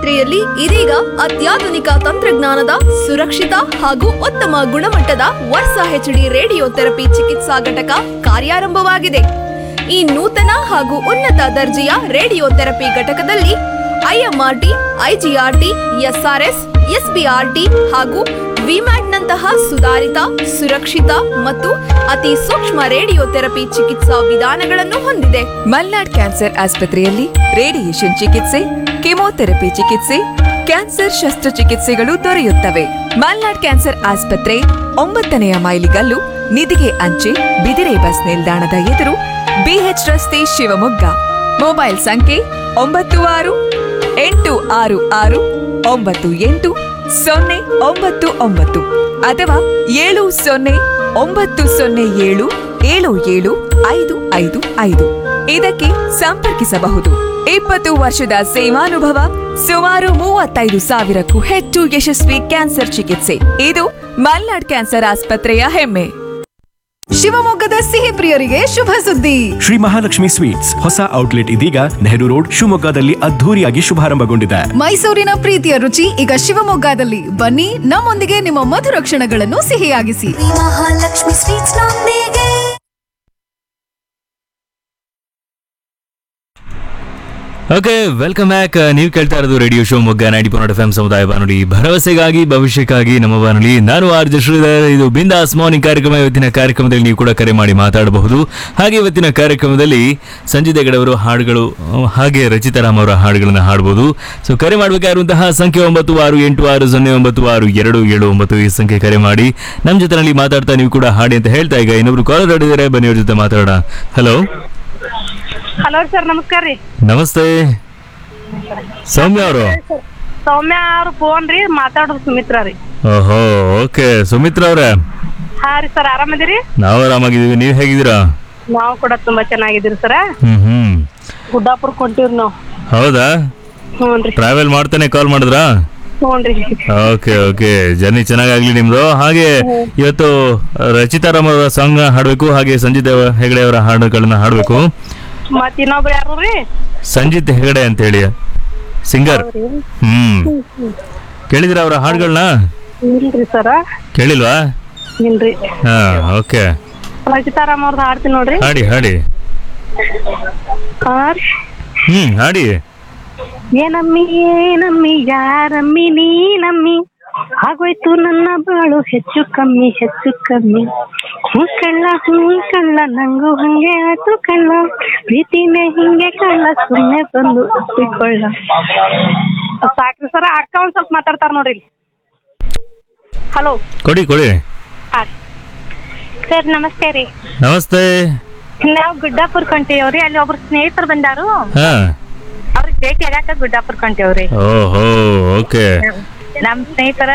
ಆಸ್ಪತ್ರೆಯಲ್ಲಿ ಇದೀಗ ಅತ್ಯಾಧುನಿಕ ತಂತ್ರಜ್ಞಾನದ ಸುರಕ್ಷಿತ ಹಾಗೂ ಉತ್ತಮ ಗುಣಮಟ್ಟದ ವರ್ಸ ಹೆಚ್ಡಿ ರೇಡಿಯೋಥೆರಪಿ ಚಿಕಿತ್ಸಾ ಘಟಕ ಕಾರ್ಯಾರಂಭವಾಗಿದೆ ಈ ನೂತನ ಹಾಗೂ ಉನ್ನತ ದರ್ಜೆಯ ರೇಡಿಯೋಥೆರಪಿ ಘಟಕದಲ್ಲಿ ಐಎಂಆರ್ಟಿ ಐಜಿಆರ್ಟಿ ಎಸ್ಆರ್ಎಸ್ ಎಸ್ಬಿಆರ್ಟಿ ಹಾಗೂ ವಿಮ್ಯಾಟ್ನಂತಹ ಸುಧಾರಿತ ಸುರಕ್ಷಿತ ಮತ್ತು ಅತಿ ಸೂಕ್ಷ್ಮ ರೇಡಿಯೋಥೆರಪಿ ಚಿಕಿತ್ಸಾ ವಿಧಾನಗಳನ್ನು ಹೊಂದಿದೆ ಮಲ್ನಾಡ್ ಕ್ಯಾನ್ಸರ್ ಆಸ್ಪತ್ರೆಯಲ್ಲಿ ರೇಡಿಯೇಷನ್ ಚಿಕಿತ್ಸೆ ಕೆಮೊಥೆರಪಿ ಚಿಕಿತ್ಸೆ ಕ್ಯಾನ್ಸರ್ ಶಸ್ತ್ರಚಿಕಿತ್ಸೆಗಳು ದೊರೆಯುತ್ತವೆ ಮಲ್ನಾಡ್ ಕ್ಯಾನ್ಸರ್ ಆಸ್ಪತ್ರೆ ಒಂಬತ್ತನೆಯ ಮೈಲಿಗಲ್ಲು ನಿಧಿಗೆ ಅಂಚೆ ಬಿದಿರೆ ಬಸ್ ನಿಲ್ದಾಣದ ಎದುರು ಬಿಎಚ್ ರಸ್ತೆ ಶಿವಮೊಗ್ಗ ಮೊಬೈಲ್ ಸಂಖ್ಯೆ ಒಂಬತ್ತು ಆರು ಎಂಟು ಆರು ಆರು ಒಂಬತ್ತು ಎಂಟು ಸೊನ್ನೆ ಒಂಬತ್ತು ಒಂಬತ್ತು ಅಥವಾ ಏಳು ಸೊನ್ನೆ ಒಂಬತ್ತು ಸೊನ್ನೆ ಏಳು ಏಳು ಏಳು ಐದು ಐದು ಐದು ಇದಕ್ಕೆ ಸಂಪರ್ಕಿಸಬಹುದು ಇಪ್ಪತ್ತು ವರ್ಷದ ಸೇವಾನುಭವ ಸುಮಾರು ಮೂವತ್ತೈದು ಸಾವಿರಕ್ಕೂ ಹೆಚ್ಚು ಯಶಸ್ವಿ ಕ್ಯಾನ್ಸರ್ ಚಿಕಿತ್ಸೆ ಇದು ಮಲ್ನಾಡ್ ಕ್ಯಾನ್ಸರ್ ಆಸ್ಪತ್ರೆಯ ಹೆಮ್ಮೆ ಶಿವಮೊಗ್ಗದ ಸಿಹಿ ಪ್ರಿಯರಿಗೆ ಶುಭ ಸುದ್ದಿ ಶ್ರೀ ಮಹಾಲಕ್ಷ್ಮಿ ಸ್ವೀಟ್ಸ್ ಹೊಸ ಔಟ್ಲೆಟ್ ಇದೀಗ ನೆಹರು ರೋಡ್ ಶಿವಮೊಗ್ಗದಲ್ಲಿ ಅದ್ಧೂರಿಯಾಗಿ ಶುಭಾರಂಭಗೊಂಡಿದೆ ಮೈಸೂರಿನ ಪ್ರೀತಿಯ ರುಚಿ ಈಗ ಶಿವಮೊಗ್ಗದಲ್ಲಿ ಬನ್ನಿ ನಮ್ಮೊಂದಿಗೆ ನಿಮ್ಮ ಮಧುರ ಕ್ಷಣಗಳನ್ನು ಸಿಹಿಯಾಗಿಸಿ ಮಹಾಲಕ್ಷ್ಮಿ ಸ್ವೀಟ್ಸ್ ನೊಂದಿಗೆ ಓಕೆ ವೆಲ್ಕಮ್ ಬ್ಯಾಕ್ ನೀವು ಕೇಳ್ತಾ ಇರೋದು radio Shivamogga ninety point F M ಸಮುದಾಯ ಬಾನುಲಿ ಭರವಸೆಗಾಗಿ ಭವಿಷ್ಯಕ್ಕಾಗಿ ನಮ್ಮ ಬಾನುಲಿ ನಾನು ಆರ್ ಜೆ ಶ್ರೀಧರ್ ಇದು ಬಿಂದಾಸ್ ಮಾರ್ನಿಂಗ್ ಕಾರ್ಯಕ್ರಮ ಇವತ್ತಿನ ಕಾರ್ಯಕ್ರಮದಲ್ಲಿ ನೀವು ಕೂಡ ಕರೆ ಮಾಡಿ ಮಾತಾಡಬಹುದು ಹಾಗೆ ಇವತ್ತಿನ ಕಾರ್ಯಕ್ರಮದಲ್ಲಿ ಸಂಜಯ್ ದೇಗಡವರು ಹಾಡುಗಳು ಅಹ್, ಹಾಗೆ ರಚಿತಾರಾಮ್ ಅವರ ಹಾಡುಗಳನ್ನು ಹಾಡಬಹುದು ಸೊ ಕರೆ ಮಾಡಬೇಕಾಗಿರುವಂತಹ ಸಂಖ್ಯೆ ಒಂಬತ್ತು ಆರು ಎಂಟು ಆರು ಸೊನ್ನೆ ಒಂಬತ್ತು ಆರು ಎರಡು ಏಳು ಒಂಬತ್ತು ಈ ಸಂಖ್ಯೆ ಕರೆ ಮಾಡಿ ನಮ್ಮ ಜೊತೆನಲ್ಲಿ ಮಾತಾಡ್ತಾ ನೀವು ಕೂಡ ಹಾಡಿ ಅಂತ ಹೇಳ್ತಾ ಈಗ ಇನ್ನೊಬ್ರು ಕಾಲರ್ ಹಿಡಿದಾರೆ ಬನ್ನಿ ಅವ್ರ ಜೊತೆ ಮಾತಾಡೋಣ ಹಲೋ ಹಲೋ ಸರ್ ನಮಸ್ಕಾರ ರೀ ನಮಸ್ತೆ ಸೌಮ್ಯ ಅವರು ಸೌಮ್ಯ ಅವ್ರ ಫೋನ್ ರೀ ಮಾತಾಡೋದು ಸುಮಿತ್ರಾ ರೀ ಓಹೋ ಓಕೆ ಸುಮಿತ್ರ ಅವ್ರೆ ಹಾ ರೀ ಸರ್ ಆರಾಮದಿರಿ ನಾವು ಆರಾಮಾಗಿದ್ದೀವಿ ನೀವು ಹೇಗಿದ್ದೀರಾ ನಾವು ಕೂಡ ತುಂಬಾ ಚೆನ್ನಾಗಿದ್ದೀರಿ ಸರ ಹ್ಮ್ ಹ್ಮ್ ಗುಡ್ಡಾಪುರ ಕೊಂಟಿವ್ರಿ ನಾವು ಹೌದಾ ಹ್ಞೂ ರೀ ಟ್ರಾವೆಲ್ ಮಾಡ್ತಾನೆ ಕಾಲ್ ಮಾಡಿದ್ರಾ ಹ್ಞೂ ರೀ ಓಕೆ ಓಕೆ ಜರ್ನಿ ಚೆನ್ನಾಗಾಗ್ಲಿ ನಿಮ್ದು ಹಾಗೆ ಇವತ್ತು ರಚಿತಾರಾಮ್ ಅವರ ಸಾಂಗ್ ಹಾಡಬೇಕು ಹಾಗೆ ಸಂಜಿತ್ ಅವ- ಹೆಗಡೆ ಅವರ ಹಾಡುಗಳನ್ನ ಹಾಡಬೇಕು ಮತ್ ಇನ್ನೊಬ್ರು ಯಾರು ರೀ ಸಂಜಿತ್ ಹೆಗಡೆ ಅಂತ ಹೇಳಿ ಸಿಂಗರ್ ಹ್ಮ್ ಕೇಳಿದಿರ ಅವರ ಹಾಡುಗಳನ್ನ ಇಲ್ರಿ ಸರ ಕೇಳಿಲ್ವಾ ಇಲ್ರಿ ಹಾ ಓಕೆ ರಚಿತಾರಾಮ್ ಅವ್ರದ್ದು ಹಾಡ್ತೀನಿ ನೋಡ್ರಿ ಹಾಡಿ ಹಾಡಿ ಹಾ ರೀ ಹ್ಮ್ ಹಾಡಿ ಏನಮ್ಮಿ ಏನಮ್ಮಿ ಯಾರಮ್ಮಿ ನೀನಮ್ಮಿ ಆಗೋಯ್ತು ನನ್ನ ಬಾಳು ಹೆಚ್ಚು ಕಮ್ಮಿ ಹೆಚ್ಚು ಕಮ್ಮಿ ಹ್ಞೂ ಕಳ್ಳ ಹ್ಞೂ ಕಳ್ಳ ನಂಗೂ ಹಂಗೆ ಆಯ್ತು ಕಳ್ಳ ಪ್ರೀತಿನೇ ಹಿಂಗೆ ಕಳ್ಳ ಸುಮ್ಮನೆ ಬಂದು ಒಪ್ಪಿಕೊಳ್ಳ ಸಾಕ್ರಿ ಸರ ಅಕ್ಕ ಒಂದ್ ಸ್ವಲ್ಪ ಮಾತಾಡ್ತಾರ ನೋಡ್ರಿ ಹಲೋ ಕೊಡಿ ಕೊಡಿ ಸರ್ ನಮಸ್ತೆ ರೀ ನಮಸ್ತೆ ನಾವು ಗುಡ್ಡಾಪುರ್ ಕೊಂಟೇವ್ರಿ ಅಲ್ಲಿ ಒಬ್ರು ಸ್ನೇಹಿತರು ಬಂದಾರು ಹಾ ಅವ್ರಿಗೆ ಭೇಟಿ ಆಗಾಕ ಗುಡ್ಡಾಪುರ್ ಕೊಂಟೇವ್ರಿ ಓಹೋ ಓಕೆ ನಮ್ ಸ್ನೇಹಿತರ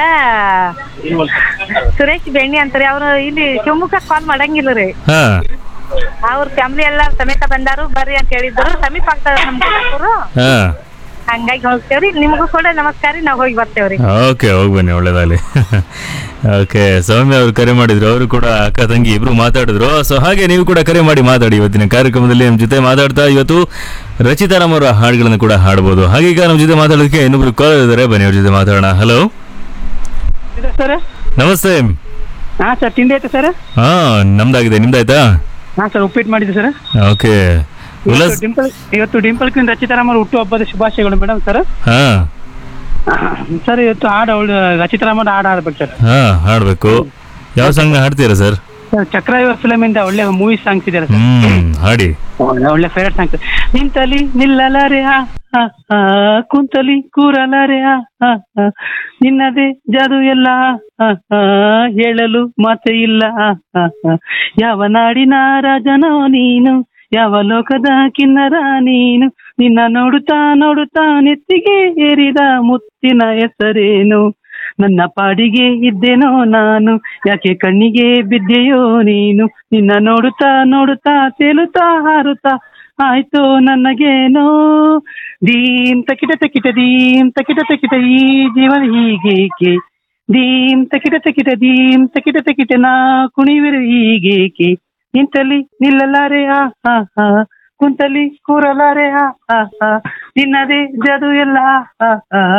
ಸುರೇಶ್ ಬೆಣ್ಣಿ ಅಂತಾರೆ ಅವ್ರು ಇಲ್ಲಿ ಶಿವಮೊಗ್ಗ ಕಾಲ್ ಮಾಡಂಗಿಲ್ಲ ರೀ ಹಾ ಅವ್ರ ಫ್ಯಾಮಿಲಿ ಎಲ್ಲ ಸಮೇತ ಬಂದಾರು ಬರ್ರಿ ಅಂತ ಹೇಳಿದ್ರು ಸಮೀಪ ಆಗ್ತದ ನಮ್ ಗುಡ್ಡಾಪುರು ಹಾ ಹಂಗಾಗಿ ಹೋಗ್ತೇವ್ರಿ ನಿಮಗೂ ಕೂಡ ನಮಸ್ಕಾರ ರೀ ನಾವ್ ಹೋಗಿ ಬರ್ತೇವ್ರಿ ಓಕೆ ಹೋಗಿ ಬನ್ನಿ ಒಳ್ಳೇದಾಗಲಿ ಓಕೆ ಸೌಮ್ಯ ಅವರು ಕರೆ ಮಾಡಿದ್ರು ಅವರು ಕೂಡ ಅಕ್ಕ ತಂಗಿ ಇಬ್ರು ಮಾತಾಡಿದ್ರು ಸೊ ಹಾಗೆ ನೀವು ಕೂಡ ಕರೆ ಮಾಡಿ ಮಾತಾಡಿ ಇವತ್ತಿನ ಕಾರ್ಯಕ್ರಮದಲ್ಲಿ ನಮ್ಮ ಜೊತೆ ಮಾತಾಡ್ತಾ ಇವತ್ತು ರಚಿತಾರಾಮ್ ಅವರ ಹಾಡುಗಳನ್ನು ಕೂಡ ಹಾಡ್ಬೋದು ಹಾಗೆ ಈಗ ನಮ್ಮ ಜೊತೆ ಮಾತಾಡೋದಕ್ಕೆ ಇನ್ನೊಬ್ರು ಕಾಲ್ ಇದ್ದಾರೆ ಬನ್ನಿ ಅವ್ರ ಜೊತೆ ಮಾತಾಡೋಣ ಹಲೋ ಸರ್ ನಮಸ್ತೆ ಹಾ ಸರ್ ತಿಂಡಿ ಆಯ್ತಾ ಸರ್ ಹಾ ನಮ್ದಾಗಿದೆ ನಿಮ್ದಾಯ್ತಾ ಹಾ ಸರ್ ಉಪ್ಪಿಟ್ಟು ಮಾಡಿದ್ದೆ ಸರ್ ಓಕೆ ಉಲ್ಲಾಸ್ ಡಿಂಪಲ್ ಇವತ್ತು ಡಿಂಪಲ್ ಕ್ವೀನ್ ರಚಿತಾರಾಮ್ ಅವ್ರ ಹುಟ್ಟುಹಬ್ಬದ ಶುಭಾಶಯಗಳು ಮೇಡಮ್ ಸರ್ ಹಾ ಸರ್ ಇವತ್ತು ಹಾಡು ಅವಳು ರಚಿತಾರಾಮ್ ಅವ್ರ ಹಾಡು ಹಾಡ್ಬೇಕು ಸರ್ ಹಾ ಹಾಡ್ಬೇಕು ಯಾವ ಸಾಂಗ್ ಹಾಡ್ತೀರಾ ಸರ್ ಸರ್ ಚಕ್ರವ್ಯೂಹ ಫಿಲಮ್ ಇಂದ ಒಳ್ಳೆ ಮೂವಿ ಸಾಂಗ್ಸ್ ಇದೆ ಸರ್ ಹ್ಮ್ ಹಾಡಿ ಒಳ್ಳೆ ಫೇವರೇಟ್ ಸಾಂಗ್ಸ್ ನಿಂತಲಿ ನಿಲ್ಲಲಾರೆ ಆ ಆ, ಆ, ಕುಂತಲಿ ಕೂರಲಾರೆ ಆ ಆ, ಆ, ನಿನ್ನದೇ ಜಾದು ಎಲ್ಲ ಆ, ಆ, ಹೇಳಲು ಮಾತೆ ಇಲ್ಲ ಆ, ಆ, ಆ. ಯಾವ ನಾಡಿನ ರಾಜನೋ ನೀನು ಯಾವ ಲೋಕದ ಕಿನ್ನರ ನೀನು ನಿನ್ನ ನೋಡುತ್ತಾ ನೋಡುತ್ತಾ ನೆತ್ತಿಗೆ ಏರಿದ ಮುತ್ತಿನ ಹೆಸರೇನು ನನ್ನ ಪಾಡಿಗೆ ಇದ್ದೇನೋ ನಾನು ಯಾಕೆ ಕಣ್ಣಿಗೆ ಬಿದ್ದೆಯೋ ನೀನು ನಿನ್ನ ನೋಡುತ್ತಾ ನೋಡುತ್ತಾ ತೇಲುತ್ತಾ ಹಾರುತ್ತಾ ಆಯ್ತು ನನಗೇನೋ ದೀಮ್ ತಕಿಟ ತಕಿಟ ದೀಮ್ ತಕಿಟ ತಕಿಟ ಈ ಜೀವನ ಹೀಗೇಕೆ ದೀಮ್ ತಕಿಟ ತಕಿಟ ದೀಮ್ ತಕಿಟ ತಕಿಟ ನಾ ಕುಣಿವಿರು ಹೀಗೇಕೆ ನಿಂತಲ್ಲಿ ನಿಲ್ಲಲಾರೆ ಆ ಆ ಆ ಕುಂತಲಿ ಕೂರಲಾರೆ ಆ ಆ ಆ ನಿನ್ನದೇ ಜದು ಎಲ್ಲ ಆ ಆ